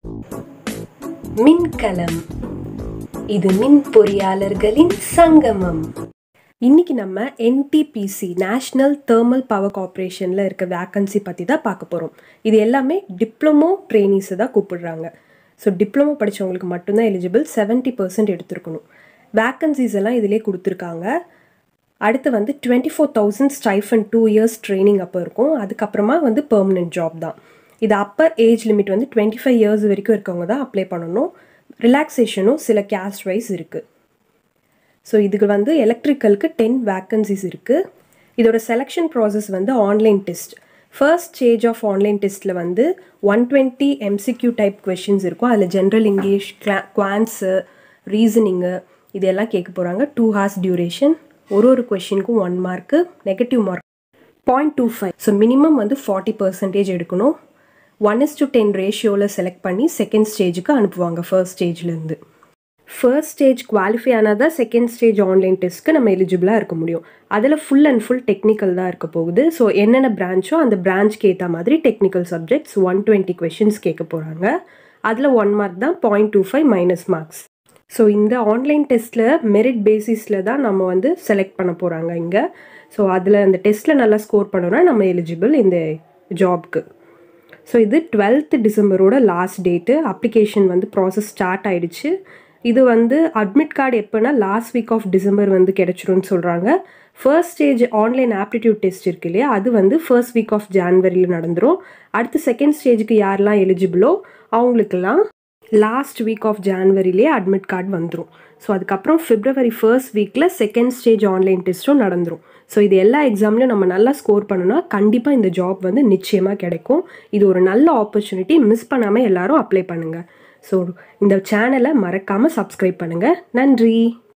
மின்கலம் இது மின் பொறியாளர்களின் சங்கமம் இன்னைக்கு நம்ம என்டிபிசி நேஷ்னல் தெர்மல் பவர் கார்ப்பரேஷனில் இருக்க வேக்கன்சி பற்றி தான் பார்க்க போகிறோம் இது எல்லாமே டிப்ளமோ ட்ரெயினிஸை தான் கூப்பிடுறாங்க ஸோ டிப்ளமோ படித்தவங்களுக்கு மட்டும்தான் எலிஜிபிள் செவன்ட்டி பர்சன்ட் எடுத்துருக்கணும் வேக்கன்சிஸ் எல்லாம் இதிலே கொடுத்துருக்காங்க அடுத்து வந்து twenty four thousand stipend two years training அப்போ இருக்கும் அதுக்கப்புறமா வந்து பெர்மனெண்ட் ஜாப் தான் இது அப்பர் ஏஜ் லிமிட் வந்து டுவெண்ட்டி ஃபைவ் இயர்ஸ் வரைக்கும் இருக்கவங்க தான் அப்ளை பண்ணணும் ரிலாக்ஸேஷனும் சில கேஸ்ட் வைஸ் இருக்குது ஸோ இதுக்கு வந்து எலக்ட்ரிக்கலுக்கு டென் வேக்கன்சிஸ் இருக்குது இதோட செலெக்ஷன் ப்ராசஸ் வந்து online test first stage of online டெஸ்ட்டில் வந்து one twenty MCQ type questions இருக்கும் அதில் ஜென்ரல் இங்கிலீஷ் கிளா குவான்ஸு ரீசனிங்கு இதெல்லாம் கேட்க போகிறாங்க டூ ஹார்ஸ் டியூரேஷன் ஒரு ஒரு கொஷினுக்கும் one mark negative mark point two five so minimum வந்து ஃபார்ட்டி பர்சன்டேஜ் எடுக்கணும் ஒன் இஸ் டு டென் ரேஷியோவில் செலக்ட் பண்ணி செகண்ட் ஸ்டேஜுக்கு அனுப்புவாங்க ஃபர்ஸ்ட் ஸ்டேஜ்லேருந்து ஃபர்ஸ்ட் ஸ்டேஜ் குவாலிஃபை ஆனால் தான் செகண்ட் ஸ்டேஜ் ஆன்லைன் டெஸ்ட்க்கு நம்ம எலிஜிபிளாக இருக்க முடியும் அதில் ஃபுல் அண்ட் ஃபுல் டெக்னிக்கல் தான் இருக்க போகுது ஸோ என்னென்ன பிரான்ச்சோ அந்த பிரான்ச்க்கு ஏற்ற மாதிரி technical subjects one twenty questions கேட்க போகிறாங்க அதில் ஒன் மார்க் தான் point two five minus marks so இந்த ஆன்லைன் டெஸ்ட்டில் மெரிட் பேசிஸில் தான் நம்ம வந்து செலக்ட் பண்ண போகிறாங்க இங்கே ஸோ அதில் அந்த டெஸ்ட்டில் நல்லா ஸ்கோர் பண்ணோன்னா நம்ம எலிஜிபிள் இந்த ஜாப்க்கு ஸோ இது டுவெல்த் டிசம்பரோட லாஸ்ட் டேட்டு அப்ளிகேஷன் வந்து ப்ராசஸ் ஸ்டார்ட் ஆயிடுச்சு இது வந்து அட்மிட் கார்டு எப்போனா லாஸ்ட் வீக் ஆஃப் டிசம்பர் வந்து கிடைச்சிரும்னு சொல்கிறாங்க first stage online aptitude test இருக்கு இல்லையா அது வந்து ஃபர்ஸ்ட் வீக் ஆஃப் ஜான்வரியில் நடந்துடும் அடுத்து செகண்ட் ஸ்டேஜுக்கு யாரெல்லாம் எலிஜிபிளோ அவங்களுக்கெல்லாம் லாஸ்ட் வீக் ஆஃப் ஜான்வரிலேயே அட்மிட் கார்டு வந்துடும் ஸோ அதுக்கப்புறம் பிப்ரவரி ஃபர்ஸ்ட் வீக்கில் செகண்ட் ஸ்டேஜ் ஆன்லைன் டெஸ்ட்டும் நடந்துடும் ஸோ இது எல்லா எக்ஸாம்லையும் நம்ம நல்லா ஸ்கோர் பண்ணோன்னா கண்டிப்பாக இந்த ஜாப் வந்து நிச்சயமாக கிடைக்கும் இது ஒரு நல்ல ஆப்பர்ச்சுனிட்டி மிஸ் பண்ணாமல் எல்லாரும் அப்ளை பண்ணுங்கள் ஸோ இந்த சேனலை மறக்காமல் சப்ஸ்கிரைப் பண்ணுங்கள் நன்றி